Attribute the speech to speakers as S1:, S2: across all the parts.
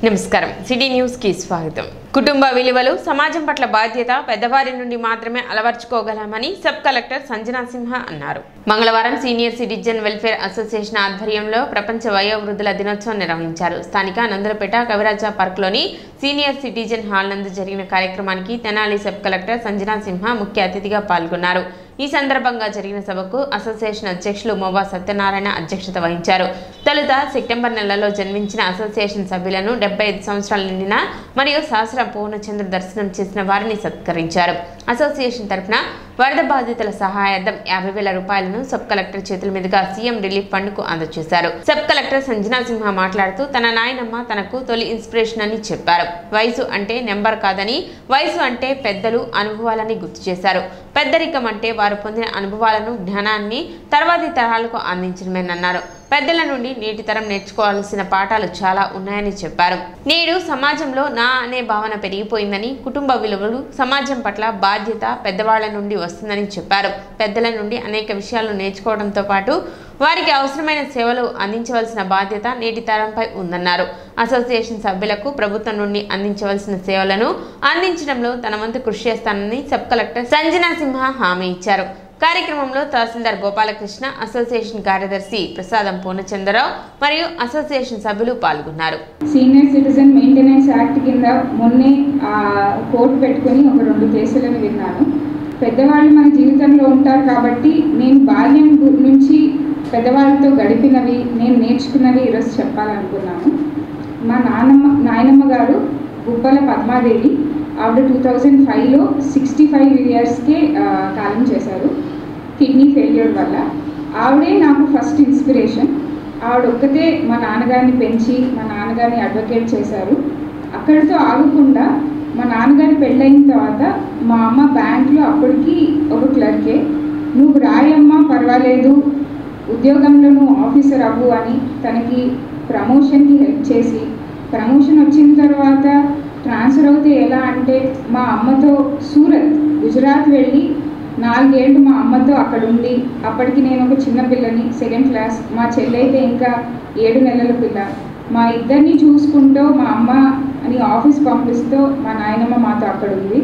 S1: నమస్కారం city news కి స్వాగతం కుటుంబ విలువలు సమాజం పట్ల బాధ్యత పెద్దవారి నుండి మాత్రమే అలవర్చుకోగలమని సబ్ కలెక్టర్ సంజనా సింహ అన్నారు మంగళవారం సీనియర్ సిటిజన్ వెల్ఫేర్ అసోసియేషన్ ఆధ్వర్యంలో ప్రపంచ వయోవృద్ధుల దినోత్సవం నిర్వహించారు స్థానిక నందరపేట కవిరాజా పార్క్లోని సీనియర్ సిటిజన్ హాల్ నందు జరిగిన కార్యక్రమానికి తెనాలి సబ్ కలెక్టర్ సంజనా సింహ ముఖ్య అతిథిగా పాల్గొన్నారు ఈ సందర్భంగా జరిగిన సభకు అసోసియేషన్ అధ్యక్షులు మోవా సత్యనారాయణ అధ్యక్షత వహించారు తొలుత సెప్టెంబర్ నెలలో జన్మించిన అసోసియేషన్ సభ్యులను డెబ్బై ఐదు సంవత్సరాలు నిండిన మరియు సహస్ర పూర్ణచంద్ర దర్శనం చేసిన వారిని సత్కరించారు అసోసియేషన్ తరఫున వరద బాధితుల సహాయార్థం యాభై వేల రూపాయలను సబ్ కలెక్టర్ చేతుల మీదుగా సీఎం రిలీఫ్ ఫండ్ కు అందజేశారు సబ్ కలెక్టర్ సంజనా సింహ మాట్లాడుతూ తన నాయనమ్మ తనకు తొలి ఇన్స్పిరేషన్ అని చెప్పారు వయసు అంటే నెంబర్ కాదని వయసు అంటే పెద్దలు అనుభవాలని గుర్తు చేశారు పెద్దరికం అంటే వారు పొందిన అనుభవాలను జ్ఞానాన్ని తర్వాతి తరాలకు అందించడమేనన్నారు పెద్దల నుండి నేటి తరం నేర్చుకోవాల్సిన పాఠాలు చాలా ఉన్నాయని చెప్పారు నేడు సమాజంలో నా అనే భావన పెరిగిపోయిందని కుటుంబ విలువలు సమాజం పట్ల బాధ్యత పెద్దవాళ్ల నుండి వస్తుందని చెప్పారు పెద్దల నుండి అనేక విషయాలు నేర్చుకోవడంతో పాటు వారికి అవసరమైన సేవలు అందించవలసిన బాధ్యత నేటి తరంపై ఉందన్నారు అసోసియేషన్ సభ్యులకు ప్రభుత్వం నుండి అందించవలసిన సేవలను అందించడంలో తన వంతు కృషి చేస్తానని సబ్ కలెక్టర్ సంజనా సింహ హామీ ఇచ్చారు కార్యక్రమంలో తహసీల్దార్ గోపాలకృష్ణ అసోసియేషన్ కార్యదర్శి ప్రసాదం పూర్ణచంద్రరావు మరియు అసోసియేషన్ సభ్యులు పాల్గొన్నారు
S2: సీనియర్ సిటిజన్ మెయింటెనెన్స్ యాక్ట్ కింద మొన్నే ఆ, కోర్టు పెట్టుకొని ఒక రెండు కేసులను విన్నాను పెద్దవాళ్ళు మన జీవితంలో ఉంటారు కాబట్టి నేను బాల్యం గు- నుంచి పెద్దవాళ్ళతో గడిపినవి నేను నేర్చుకున్నవి ఈరోజు చెప్పాలనుకున్నాను మా నాన్నమ్మ నాయనమ్మ గారు గుబ్బల పద్మాదేవి ఆవిడ టూ థౌజండ్ ఫైవ్లో సిక్స్టీ ఫైవ్ ఇయర్స్కే కాలం చేశారు కిడ్నీ ఫెయిల్యూర్ వల్ల ఆవిడే నాకు ఫస్ట్ ఇన్స్పిరేషన్ ఆవిడ ఒక్కతే మా నాన్నగారిని పెంచి మా నాన్నగారిని అడ్వకేట్ చేశారు అక్కడితో ఆగకుండా మా నాన్నగారి పెళ్ళైన తర్వాత మా అమ్మ బ్యాంక్లో అప్పటికి ఒక క్లర్కే నువ్వు రాయమ్మా పర్వాలేదు ఉద్యోగంలో నువ్వు ఆఫీసర్ అవ్వు అని తనకి ప్రమోషన్కి హెల్ప్ చేసి ప్రమోషన్ వచ్చిన తర్వాత ట్రాన్స్ఫర్ అవుతే ఎలా అంటే మా అమ్మతో సూరత్ గుజరాత్ వెళ్ళి నాలుగేళ్ళు మా అమ్మతో అక్కడ ఉండి అప్పటికి నేను ఒక చిన్న పిల్లని సెకండ్ క్లాస్ మా చెల్లి అయితే ఇంకా ఏడు నెలల పిల్ల మా ఇద్దరిని చూసుకుంటూ మా అమ్మ అని ఆఫీస్ పంపిస్తూ మా నాయనమ్మ మాతో అక్కడ ఉంది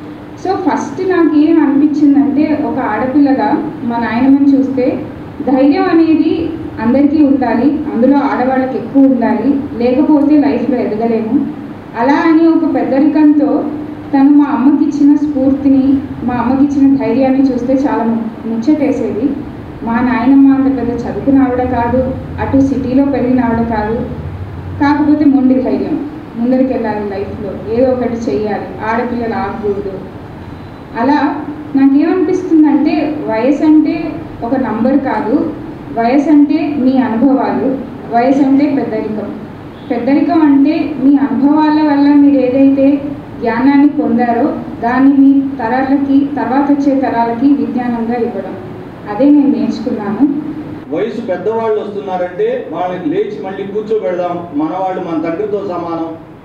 S2: సో ఫస్ట్ నాకు ఏం అనిపించిందంటే ఒక ఆడపిల్లగా మా నాయనమ్మని చూస్తే ధైర్యం అనేది అందరికీ ఉండాలి అందులో ఆడవాళ్ళకి ఎక్కువ ఉండాలి లేకపోతే లైఫ్లో ఎదగలేము అలా అని ఒక పెద్దరికంతో తను మా అమ్మకి ఇచ్చిన స్ఫూర్తిని మా అమ్మకి ఇచ్చిన ధైర్యాన్ని చూస్తే చాలా ము- ముచ్చటేసేది మా నాయనమ్మ అంత పెద్ద చదువుకున్న ఆవిడ కాదు అటు సిటీలో పెరిగిన ఆవిడ కాదు కాకపోతే మొండి ధైర్యం ముందరికి వెళ్ళాలి లైఫ్లో ఏదో ఒకటి చెయ్యాలి ఆడపిల్లలు ఆగకూడదు అలా నాకేమనిపిస్తుందంటే వయసు అంటే ఒక నంబర్ కాదు వయసు అంటే మీ అనుభవాలు వయసు అంటే పెద్దరికం పెద్దరికం అంటే మీ అనుభవాల వల్ల మీరు ఏదైతే జ్ఞానాన్ని పొందారో దాన్ని మీ తరాలకి తర్వాత వచ్చే తరాలకి విజ్ఞానంగా ఇవ్వడం అదే నేను నేర్చుకున్నాను
S3: వయసు పెద్దవాళ్ళు వస్తున్నారంటే వాళ్ళని లేచి మళ్ళీ కూర్చోబెడదాం మనవాళ్ళు మన తండ్రితో సమానం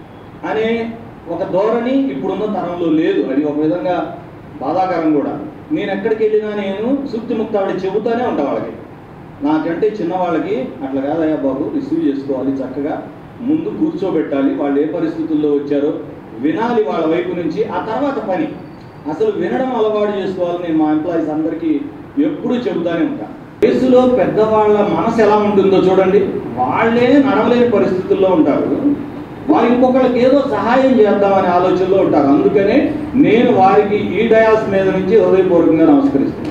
S3: అనే ఒక ధోరణి ఇప్పుడున్న తరంలో లేదు అది ఒక విధంగా బాధాకరం కూడా నేను ఎక్కడికి వెళ్ళినా నేను సుక్తి ముక్త ఆవిడ చెబుతానే ఉంటా వాళ్ళకి నాకంటే చిన్నవాళ్ళకి అట్లా కాదయ్యా బాబు రిసీవ్ చేసుకోవాలి చక్కగా ముందు కూర్చోబెట్టాలి వాళ్ళు ఏ పరిస్థితుల్లో వచ్చారో వినాలి వాళ్ళ వైపు నుంచి ఆ తర్వాత పని అసలు వినడం అలవాటు చేసుకోవాలని నేను మా ఎంప్లాయీస్ అందరికీ ఎప్పుడూ చెబుతానే ఉంటాను వయసులో పెద్దవాళ్ళ మనసు ఎలా ఉంటుందో చూడండి వాళ్ళే నడవలేని పరిస్థితుల్లో ఉంటారు వారు ఇంకొకళ్ళకి ఏదో సహాయం చేద్దామనే ఆలోచనలో ఉంటారు అందుకనే నేను వారికి ఈ డయాస్ మీద నుంచి హృదయపూర్వకంగా నమస్కరిస్తున్నాను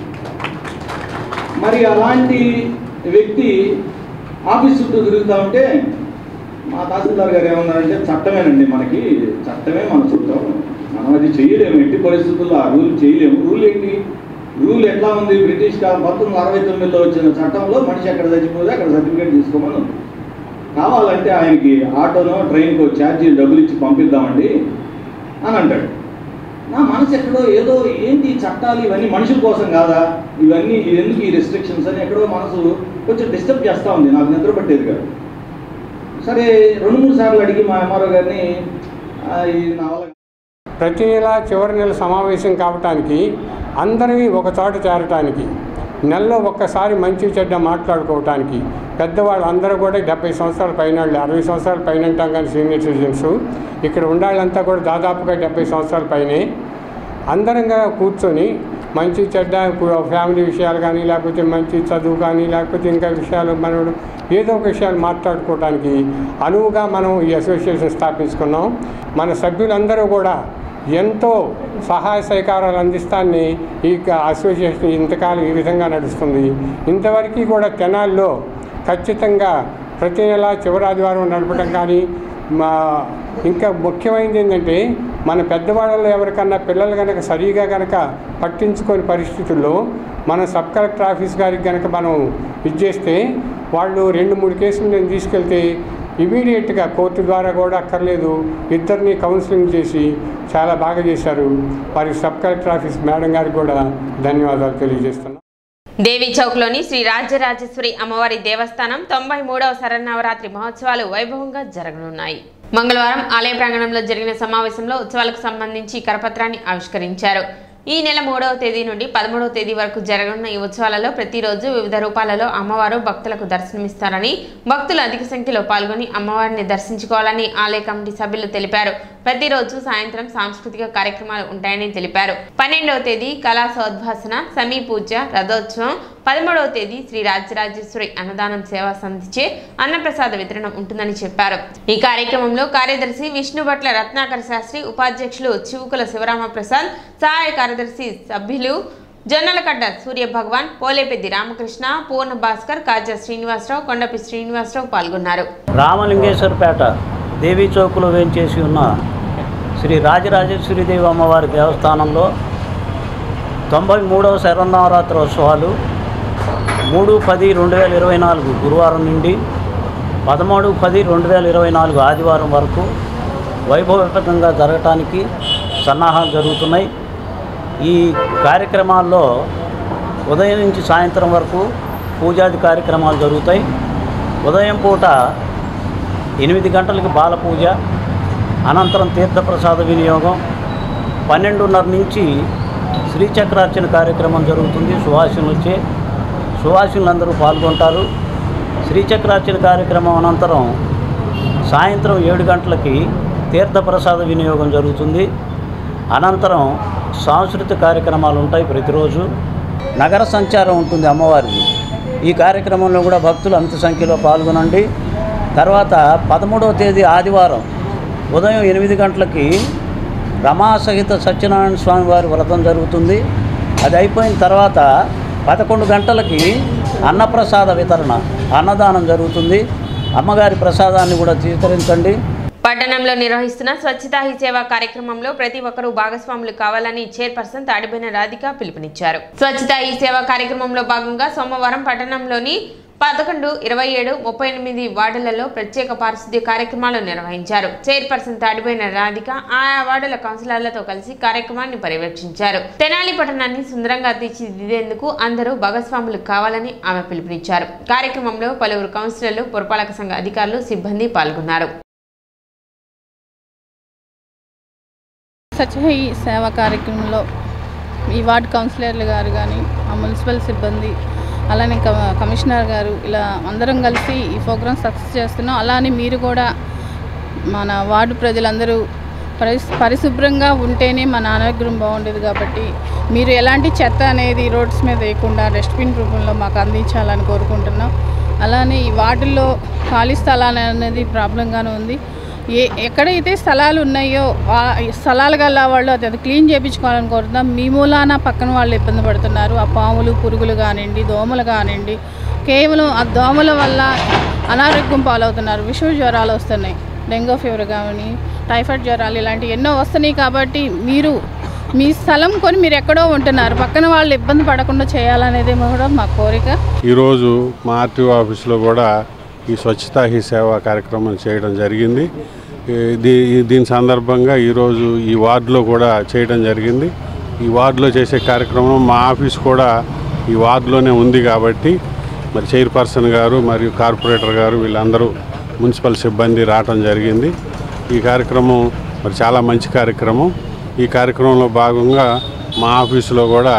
S3: మరి అలాంటి వ్యక్తి ఆఫీస్ చుట్టూ తిరుగుతూ ఉంటే మా తహసీల్దార్ గారు ఏమన్నారంటే చట్టమేనండి మనకి చట్టమే మన చుట్టం మనం అది చేయలేము ఎట్టి పరిస్థితుల్లో ఆ రూల్ చేయలేము రూల్ ఏంటి రూల్ ఎట్లా ఉంది బ్రిటిష్ కాలం పంతొమ్మిది వందల అరవై తొమ్మిదిలో వచ్చిన చట్టంలో మనిషి ఎక్కడ చచ్చిపోతే అక్కడ సర్టిఫికేట్ తీసుకోమని ఉంది కావాలంటే ఆయనకి ఆటోనో ట్రైన్కో ఛార్జీలు డబ్బులు ఇచ్చి పంపిద్దామండి అని అంటాడు నా మనసు ఎక్కడో ఏదో ఏంటి ఈ చట్టాలు ఇవన్నీ మనుషుల కోసం కాదా ఇవన్నీ ఎందుకు ఈ రెస్ట్రిక్షన్స్ అని ఎక్కడో మనసు కొంచెం డిస్టర్బ్ చేస్తూ ఉంది నాకు నిద్ర పట్టేది కాదు సరే రెండు మూడు సార్లు అడిగి మా ఎంఆర్ఓ గారిని "ఆ, ఇది నా వల్ల
S4: ప్రతి నెల చివరి నెల సమావేశం కావటానికి అందరివి ఒక చోట చేరటానికి నెలలో ఒక్కసారి మంచి చెడ్డ మాట్లాడుకోవటానికి పెద్దవాళ్ళు అందరూ కూడా డెబ్బై సంవత్సరాల పైన వాళ్ళు, అరవై సంవత్సరాల పైన అంటాం కానీ సీనియర్ సిటిజన్స్ ఇక్కడ ఉండాలంతా కూడా దాదాపుగా డెబ్బై సంవత్సరాల పైనే అందరంగా కూర్చొని మంచి చెడ్డ ఇప్పుడు ఫ్యామిలీ విషయాలు కానీ లేకపోతే మంచి చదువు కానీ లేకపోతే ఇంకా విషయాలు మనం ఏదో ఒక విషయాలు మాట్లాడుకోవడానికి అనువుగా మనం ఈ అసోసియేషన్ స్థాపించుకున్నాం మన సభ్యులందరూ కూడా ఎంతో సహాయ సహకారాలు అందిస్తాన్ని ఈ క- అసోసియేషన్ ఇంతకాలం ఈ విధంగా నడుస్తుంది ఇంతవరకు కూడా తెనాల్లో ఖచ్చితంగా ప్రతి నెల చివరి ఆదివారం నడపడం కానీ మా ఇంకా ముఖ్యమైనది ఏంటంటే మన పెద్దవాళ్ళలో ఎవరికన్నా పిల్లలు కనుక సరిగా కనుక పట్టించుకొని పరిస్థితుల్లో మన సబ్ కలెక్టర్ ఆఫీస్ గారికి కనుక మనం ఇచ్చేస్తే వాళ్ళు రెండు మూడు కేసులు నేను తీసుకెళ్తే ఇమీడియట్గా కోర్టు ద్వారా కూడా అక్కర్లేదు ఇద్దరిని కౌన్సిలింగ్ చేసి చాలా బాగా చేశారు వారి సబ్ కలెక్టర్ ఆఫీస్ మేడం గారికి కూడా ధన్యవాదాలు తెలియజేస్తున్నాను
S1: దేవి చౌక్లోని శ్రీ రాజ్యరాజేశ్వరి అమ్మవారి దేవస్థానం తొంభై మూడవ శరన్నవరాత్రి మహోత్సవాలు వైభవంగా జరగనున్నాయి మంగళవారం ఆలయ ప్రాంగణంలో జరిగిన సమావేశంలో ఉత్సవాలకు సంబంధించి కరపత్రాన్ని ఆవిష్కరించారు ఈ నెల మూడవ తేదీ నుండి పదమూడవ తేదీ వరకు జరగనున్న ఈ ఉత్సవాలలో ప్రతిరోజు వివిధ రూపాలలో అమ్మవారు భక్తులకు దర్శనమిస్తారని భక్తులు అధిక సంఖ్యలో పాల్గొని అమ్మవారిని దర్శించుకోవాలని ఆలయ కమిటీ సభ్యులు తెలిపారు ప్రతిరోజు సాయంత్రం సాంస్కృతిక కార్యక్రమాలు ఉంటాయని తెలిపారు పన్నెండవ తేదీ కళా సోద్భాసన సమీ పూజ రథోత్సవం పదమూడవ తేదీ శ్రీ రాజరాజేశ్వరి అన్నదానం సేవా సంధించే అన్నప్రసాద వితరణ ఉంటుందని చెప్పారు ఈ కార్యక్రమంలో కార్యదర్శి విష్ణుభట్ల రత్నాకర శాస్త్రి ఉపాధ్యక్షులు చివుకుల శివరామ ప్రసాద్ సహాయ కార్యదర్శి సభ్యులు జొన్నలకడ్డ సూర్య భగవాన్ పోలేపెద్ది రామకృష్ణ పూర్ణ భాస్కర్ కాజా శ్రీనివాసరావు కొండపి శ్రీనివాసరావు పాల్గొన్నారు
S5: రామలింగేశ్వరపేట దేవీ చౌకులో వేంచేసి ఉన్న శ్రీ రాజరాజేశ్వరిదేవి అమ్మవారి దేవస్థానంలో తొంభై మూడవ శరన్నవరాత్రి ఉత్సవాలు మూడు పది రెండు వేల ఇరవై నాలుగు గురువారం నుండి పదమూడు పది రెండు వేల ఇరవై నాలుగు ఆదివారం వరకు వైభవపేతంగా జరగటానికి సన్నాహాలు జరుగుతున్నాయి ఈ కార్యక్రమాల్లో ఉదయం నుంచి సాయంత్రం వరకు పూజాది కార్యక్రమాలు జరుగుతాయి ఉదయం పూట ఎనిమిది గంటలకి బాల పూజ అనంతరం తీర్థప్రసాద వినియోగం పన్నెండున్నర నుంచి శ్రీచక్రార్చన కార్యక్రమం జరుగుతుంది సువాసినులు వచ్చే సువాసినులందరూ పాల్గొంటారు శ్రీచక్రార్చన కార్యక్రమం అనంతరం సాయంత్రం ఏడు గంటలకి తీర్థప్రసాద వినియోగం జరుగుతుంది అనంతరం సాంస్కృతిక కార్యక్రమాలు ఉంటాయి ప్రతిరోజు నగర సంచారం ఉంటుంది అమ్మవారిది ఈ కార్యక్రమంలో కూడా భక్తులు అంత సంఖ్యలో పాల్గొనండి తర్వాత పదమూడవ తేదీ ఆదివారం ఉదయం ఎనిమిది గంటలకి రమాసహిత సత్యనారాయణ స్వామి వారి వ్రతం జరుగుతుంది అది అయిపోయిన తర్వాత పదకొండు గంటలకి అన్నప్రసాద వితరణ అన్నదానం జరుగుతుంది అమ్మగారి ప్రసాదాన్ని కూడా స్వీకరించండి
S1: పట్టణంలో నిర్వహిస్తున్న స్వచ్ఛతా హీ సేవ కార్యక్రమంలో ప్రతి ఒక్కరూ భాగస్వాములు కావాలని చైర్పర్సన్ తాడిపోయిన రాధిక పిలుపునిచ్చారు స్వచ్ఛతా హీ సేవ కార్యక్రమంలో భాగంగా సోమవారం పట్టణంలోని పదకొండు ఇరవై ఏడు ముప్పై ఎనిమిది వార్డులలో ప్రత్యేక పారిశుద్ధ్య కార్యక్రమాలు నిర్వహించారు చైర్పర్సన్ తాడిపోయిన రాధిక ఆయా వార్డుల కౌన్సిలర్లతో కలిసి కార్యక్రమాన్ని పర్యవేక్షించారు తెనాలి పట్టణాన్ని సుందరంగా తీర్చిదిద్దేందుకు అందరూ భాగస్వాములు కావాలని ఆమె పిలుపునిచ్చారు కార్యక్రమంలో పలువురు కౌన్సిలర్లు పురపాలక సంఘ అధికారులు సిబ్బంది పాల్గొన్నారు
S6: స్వచ్ఛ ఈ సేవా కార్యక్రమంలో ఈ వార్డ్ కౌన్సిలర్లు గారు కానీ ఆ మున్సిపల్ సిబ్బంది అలానే కమ- కమిషనర్ గారు ఇలా అందరం కలిసి ఈ ప్రోగ్రామ్ సక్సెస్ చేస్తున్నాం అలానే మీరు కూడా మన వార్డు ప్రజలందరూ పరిశు పరిశుభ్రంగా ఉంటేనే మన ఆరోగ్యం బాగుండేది కాబట్టి మీరు ఎలాంటి చెత్త అనేది రోడ్స్ మీద వేయకుండా డస్ట్బిన్ రూపంలో మాకు అందించాలని కోరుకుంటున్నాం అలానే ఈ వార్డుల్లో ఖాళీ స్థలాలు అనేది ప్రాబ్లంగానే ఉంది ఏ ఎక్కడైతే స్థలాలు ఉన్నాయో ఆ స్థలాలు గల వాళ్ళు అది అది క్లీన్ చేయించుకోవాలని కోరుతున్నాం మీ మూలాన పక్కన వాళ్ళు ఇబ్బంది పడుతున్నారు ఆ పాములు పురుగులు కానివ్వండి దోమలు కానివ్వండి కేవలం ఆ దోమల వల్ల అనారోగ్యం పాలవుతున్నారు విషమ జ్వరాలు వస్తున్నాయి డెంగ్యూ ఫీవర్ కానీ టైఫాయిడ్ జ్వరాలు ఇలాంటివి ఎన్నో వస్తున్నాయి కాబట్టి మీరు మీ స్థలం కొని మీరు ఎక్కడో ఉంటున్నారు పక్కన వాళ్ళు ఇబ్బంది పడకుండా చేయాలనేది కూడా మా కోరిక
S7: ఈరోజు మా ఆర్టీఓ ఆఫీస్లో కూడా ఈ స్వచ్ఛతా హీ సేవ కార్యక్రమం చేయడం జరిగింది ఈ- దీ- ఈ- దీని సందర్భంగా ఈరోజు ఈ వార్డులో కూడా చేయడం జరిగింది ఈ వార్డులో చేసే కార్యక్రమం మా ఆఫీస్ కూడా ఈ వార్డులోనే ఉంది కాబట్టి మరి చైర్పర్సన్ గారు మరియు కార్పొరేటర్ గారు వీళ్ళందరూ మున్సిపల్ సిబ్బంది రావటం జరిగింది ఈ కార్యక్రమం మరి చాలా మంచి కార్యక్రమం ఈ కార్యక్రమంలో భాగంగా మా ఆఫీసులో కూడా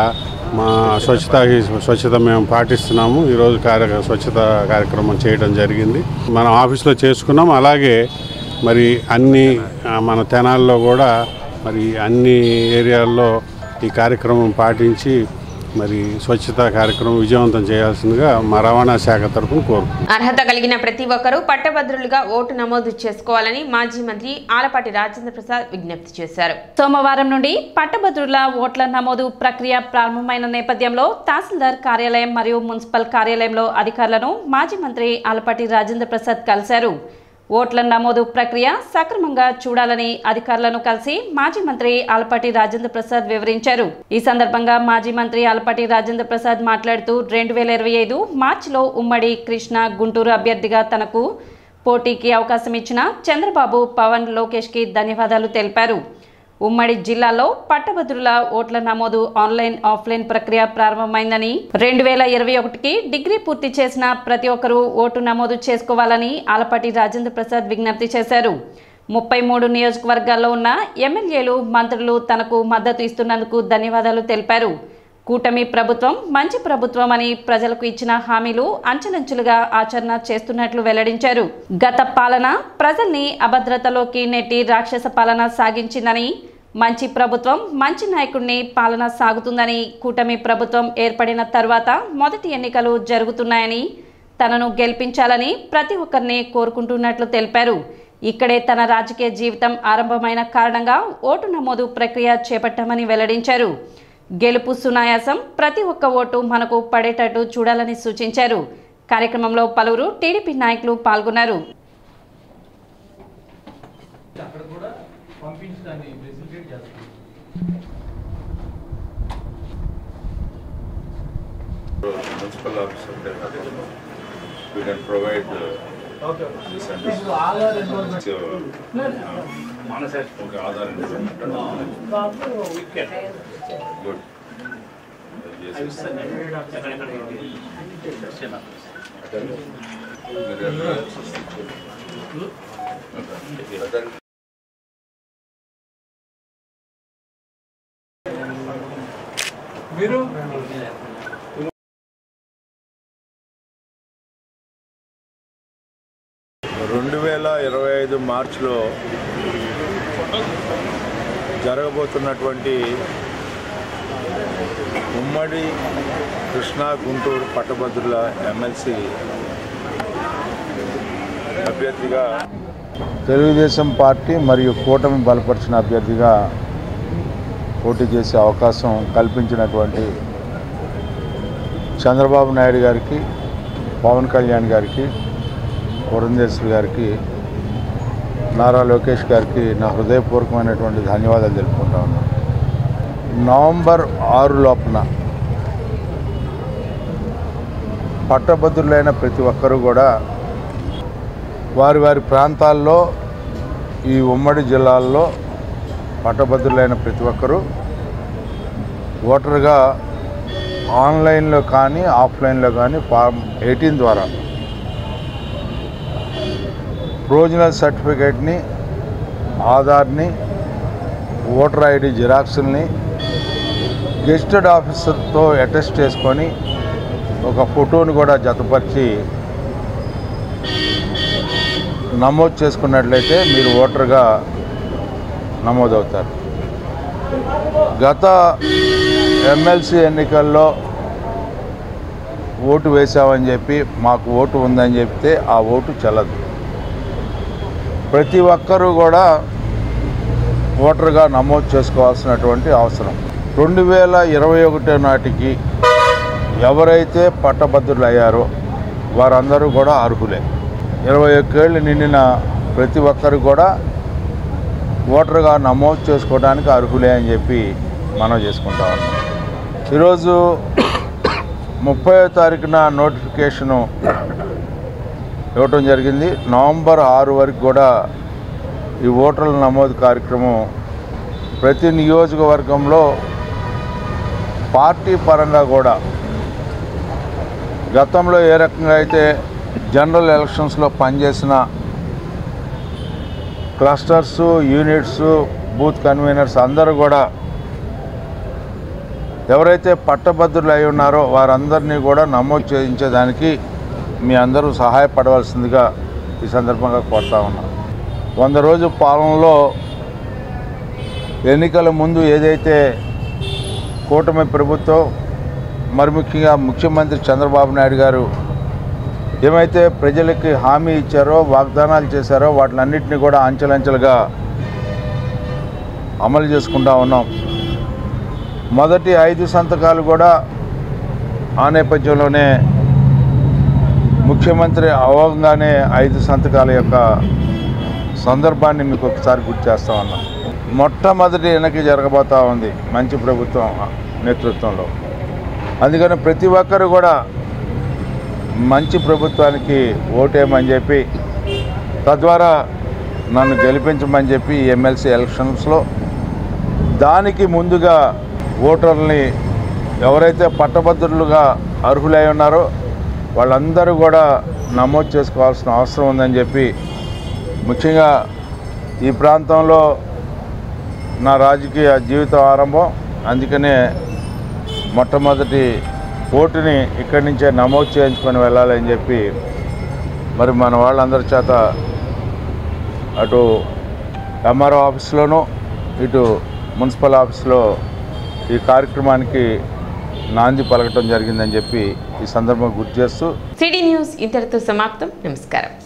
S7: మా స్వచ్ఛత హీ స్వచ్ఛత మేము పాటిస్తున్నాము ఈరోజు కార్య స్వచ్ఛత కార్యక్రమం చేయడం జరిగింది మన ఆఫీస్లో చేసుకున్నాం అలాగే మరి అన్ని ఆ, మన తెనాల్లో కూడా మరి అన్ని ఏరియాల్లో ఈ కార్యక్రమం పాటించి మరి స్వచ్ఛత కార్యక్రమం విజయవంతం చేయాల్సిందిగా మా రవాణా శాఖ తరఫున కోరుకుంటున్నాం
S1: అర్హత కలిగిన ప్రతి ఒక్కరూ పట్టభద్రులుగా ఓటు నమోదు చేసుకోవాలని మాజీ మంత్రి ఆలపాటి రాజేంద్ర ప్రసాద్ విజ్ఞప్తి చేశారు
S8: సోమవారం నుండి పట్టభద్రుల ఓట్ల నమోదు ప్రక్రియ ప్రారంభమైన నేపథ్యంలో తహసీల్దార్ కార్యాలయం మరియు మున్సిపల్ కార్యాలయంలో అధికారులను మాజీ మంత్రి ఆలపాటి రాజేంద్ర ప్రసాద్ కలిశారు ఓట్ల నమోదు ప్రక్రియ సక్రమంగా చూడాలని అధికారులను కలిసి మాజీ మంత్రి ఆలపాటి రాజేంద్ర ప్రసాద్ వివరించారు ఈ సందర్భంగా మాజీ మంత్రి ఆలపాటి రాజేంద్ర ప్రసాద్ మాట్లాడుతూ రెండు వేల ఇరవై ఐదు మార్చిలో ఉమ్మడి కృష్ణ గుంటూరు అభ్యర్థిగా తనకు పోటీకి అవకాశం ఇచ్చిన చంద్రబాబు పవన్ లోకేష్కి ధన్యవాదాలు తెలిపారు ఉమ్మడి జిల్లాలో పట్టభద్రుల ఓట్ల నమోదు ఆన్లైన్ ఆఫ్లైన్ ప్రక్రియ ప్రారంభమైందని రెండు వేల ఇరవై ఒకటికి డిగ్రీ పూర్తి చేసిన ప్రతి ఒక్కరూ ఓటు నమోదు చేసుకోవాలని ఆలపాటి రాజేంద్ర ప్రసాద్ విజ్ఞప్తి చేశారు ముప్పై మూడు నియోజకవర్గాల్లో ఉన్న ఎమ్మెల్యేలు మంత్రులు తనకు మద్దతు ఇస్తున్నందుకు ధన్యవాదాలు తెలిపారు కూటమి ప్రభుత్వం మంచి ప్రభుత్వం అని ప్రజలకు ఇచ్చిన హామీలు అంచెలంచెలుగా ఆచరణ చేస్తున్నట్లు వెల్లడించారు గత పాలన ప్రజల్ని అభద్రతలోకి నెట్టి రాక్షస పాలన సాగించిందని మంచి ప్రభుత్వం మంచి నాయకుడిని పాలన సాగుతుందని కూటమి ప్రభుత్వం ఏర్పడిన తర్వాత మొదటి ఎన్నికలు జరుగుతున్నాయని తనను గెలిపించాలని ప్రతి ఒక్కరిని కోరుకుంటున్నట్లు తెలిపారు ఇక్కడే తన రాజకీయ జీవితం ఆరంభమైన కారణంగా ఓటు నమోదు ప్రక్రియ చేపట్టామని వెల్లడించారు గెలుపు సునాయాసం ప్రతి ఒక్క ఓటు మనకు పడేటట్టు చూడాలని సూచించారు కార్యక్రమంలో పలువురు టీడీపీ నాయకులు పాల్గొన్నారు
S9: municipal officer can we can provide uh, this and this. So, uh, okay, Aadhaar enrollment. Good. Yes, yes.
S10: రెండు వేల ఇరవై ఐదు మార్చిలో జరగబోతున్నటువంటి ఉమ్మడి కృష్ణా గుంటూరు పట్టభద్రుల ఎమ్మెల్సీ అభ్యర్థిగా తెలుగుదేశం పార్టీ మరియు కూటమి బలపరిచిన అభ్యర్థిగా పోటీ చేసే అవకాశం కల్పించినటువంటి చంద్రబాబు నాయుడు గారికి పవన్ కళ్యాణ్ గారికి పురంధేశ్వరి గారికి నారా లోకేష్ గారికి నా హృదయపూర్వకమైనటువంటి ధన్యవాదాలు తెలుపుకుంటా ఉన్నాను నవంబర్ ఆరు లోపల పట్టభద్రులైన ప్రతి ఒక్కరూ కూడా వారి వారి ప్రాంతాల్లో ఈ ఉమ్మడి జిల్లాల్లో పట్టభద్రులైన ప్రతి ఒక్కరూ ఓటర్గా ఆన్లైన్లో కానీ ఆఫ్లైన్లో కానీ ఫామ్ ఎయిటీన్ ద్వారా ప్రొవిజనల్ సర్టిఫికేట్ని ఆధార్ని ఓటర్ ఐడి జిరాక్స్ని గెస్టెడ్ ఆఫీసర్తో అటెస్ట్ చేసుకొని ఒక ఫోటోని కూడా జతపరిచి నమోదు చేసుకున్నట్లయితే మీరు ఓటర్గా నమోదవుతారు గత ఎమ్మెల్సీ ఎన్నికల్లో ఓటు వేశామని చెప్పి మాకు ఓటు ఉందని చెప్తే ఆ ఓటు చెల్లదు ప్రతి ఒక్కరూ కూడా ఓటర్గా నమోదు చేసుకోవాల్సినటువంటి అవసరం రెండు వేల ఇరవై ఒకటో నాటికి ఎవరైతే పట్టభద్రులు అయ్యారో వారందరూ కూడా అర్హులే ఇరవై ఒక్కేళ్ళు నిండిన ప్రతి ఒక్కరు కూడా ఓటర్గా నమోదు చేసుకోవడానికి అర్హులే అని చెప్పి మనం చేసుకుంటా ఉన్నాం ఈరోజు ముప్పై తారీఖున నోటిఫికేషను ఇవ్వటం జరిగింది నవంబర్ ఆరు వరకు కూడా ఈ ఓటర్ల నమోదు కార్యక్రమం ప్రతి నియోజకవర్గంలో పార్టీ పరంగా కూడా గతంలో ఏ రకంగా అయితే జనరల్ ఎలక్షన్స్లో పనిచేసిన క్లస్టర్స్ యూనిట్స్ బూత్ కన్వీనర్స్ అందరూ కూడా ఎవరైతే పట్టభద్రులు అయి ఉన్నారో వారందరినీ కూడా నమోదు చేయించేదానికి మీ అందరూ సహాయపడవలసిందిగా ఈ సందర్భంగా కోరుతా ఉన్నాం వంద రోజు పాలనలో ఎన్నికల ముందు ఏదైతే కూటమి ప్రభుత్వం మరి ముఖ్యంగా ముఖ్యమంత్రి చంద్రబాబు నాయుడు గారు ఏమైతే ప్రజలకి హామీ ఇచ్చారో వాగ్దానాలు చేశారో వాటిలన్నింటినీ కూడా అంచెలంచెలుగా అమలు చేసుకుంటా ఉన్నాం మొదటి ఐదు సంతకాలు కూడా ఆ నేపథ్యంలోనే ముఖ్యమంత్రి అవ్వగానే ఐదు సంతకాల యొక్క సందర్భాన్ని మీకు ఒకసారి గుర్తు చేస్తా ఉన్నాం మొట్టమొదటి వెనక్కి జరగబోతా ఉంది మంచి ప్రభుత్వం నేతృత్వంలో అందుకని ప్రతి ఒక్కరు కూడా మంచి ప్రభుత్వానికి ఓటేయమని చెప్పి తద్వారా నన్ను గెలిపించమని చెప్పి ఈ ఎమ్మెల్సీ ఎలక్షన్స్లో దానికి ముందుగా ఓటర్లని ఎవరైతే పట్టభద్రులుగా అర్హులై ఉన్నారో వాళ్ళందరూ కూడా నమోదు చేసుకోవాల్సిన అవసరం ఉందని చెప్పి ముఖ్యంగా ఈ ప్రాంతంలో నా రాజకీయ జీవితం ఆరంభం అందుకనే మొట్టమొదటి ఓటుని ఇక్కడి నుంచే నమోదు చేయించుకొని వెళ్ళాలని చెప్పి మరి మన వాళ్ళందరి చేత అటు ఎంఆర్ఓ ఆఫీస్లోనూ ఇటు మున్సిపల్ ఆఫీస్లో ఈ కార్యక్రమానికి నాంది పలకటం జరిగిందని చెప్పి ఈ సందర్భంగా గుర్తు చేస్తూ
S1: సిటీ న్యూస్ ఇంతటితో సమాప్తం నమస్కారం